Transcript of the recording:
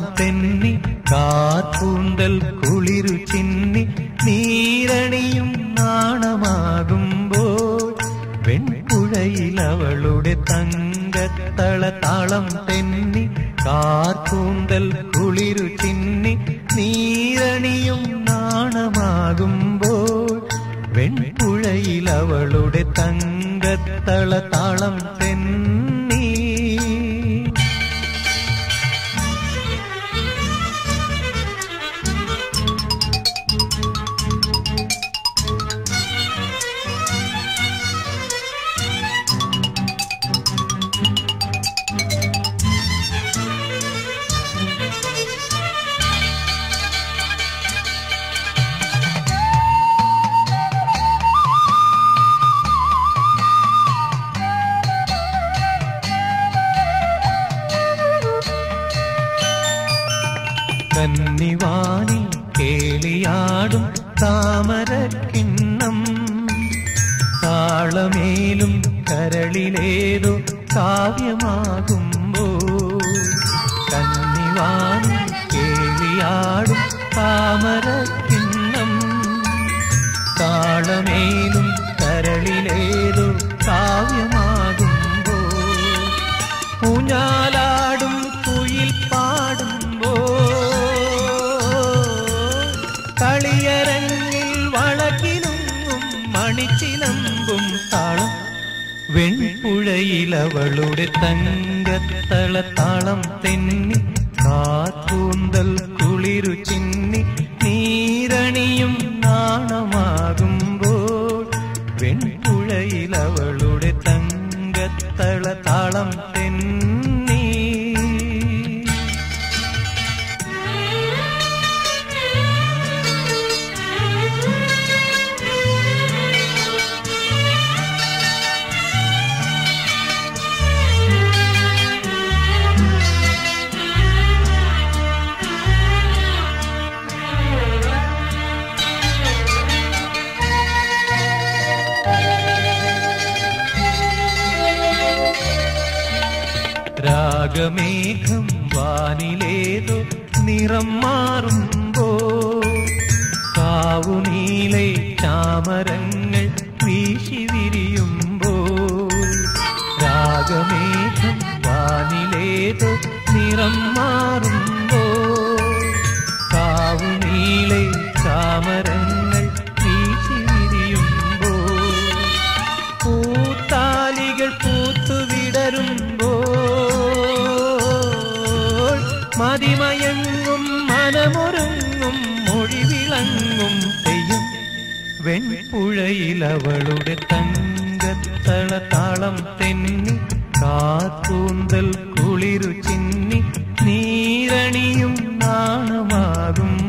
തെന്നി കാർപ്പൂന്തൽ കുളിരു ചിന്നി നീരണിയും നാണമാകുമ്പോൾ വെൺപുഴയിൽ അവളുടെ തങ്കത്തള താളം തെന്നി കാർപ്പൂന്തൽ കുളിരു ചിന്നി നീരണിയും നാണമാകുമ്പോൾ വെൺപുഴയിൽ അവളുടെ തങ്കത്തള താളം തെന്നി കന്നിവാനിൽ കേളിയാടും താമരക്കിണ്ണം താളമേലും കരളിലേതോ കാവ്യമാകുമ്പോ കന്നിവാനിൽ കേളിയാടും താമരക്കിണ്ണം താളമേലും കരളിലേതോ കാവ്യമാകുമ്പോ ഊഞ്ഞാലാടും കുയിൽ പാടുമ്പോ കളിയരങ്ങിൽ വളക്കിലുങ്ങും മണിച്ചിലമ്പും താളം വെൺപുഴയിൽ അവളുടെ തങ്കത്തള താളം തെന്നി കാത്തൂന്തൽ കുളിരു ചിന്നി നീരണിയും നാണമാകുമ്പോൾ വെൺപുഴയിൽ അവളുടെ തങ്കത്തള താളം തെന്നി രാഗമേഘം വാനിലേതോ നിറം മാറുമ്പോ കാവുനീലെ ചാമരങ്ങൾ വീശി വിരിയുമ്പോ രാഗമേഘം വാനിലേതോ നിറം മാറുമ്പോ കാവുനീലെ ചാമരങ്ങൾ വീശി വിരിയുമ്പോ പൂത്താലികൾ പൂത്തുവിടരുമ്പോൾ മതിമയങ്ങും മനമൊരുങ്ങും മൊഴി വിളങ്ങും തെയ്യം വെൺപുഴയിൽ അവളുടെ തങ്കത്തള താളം തെന്നി കാത്തൂന്തൽ കുളിരു ചിന്നി നീരണിയും നാണമാകും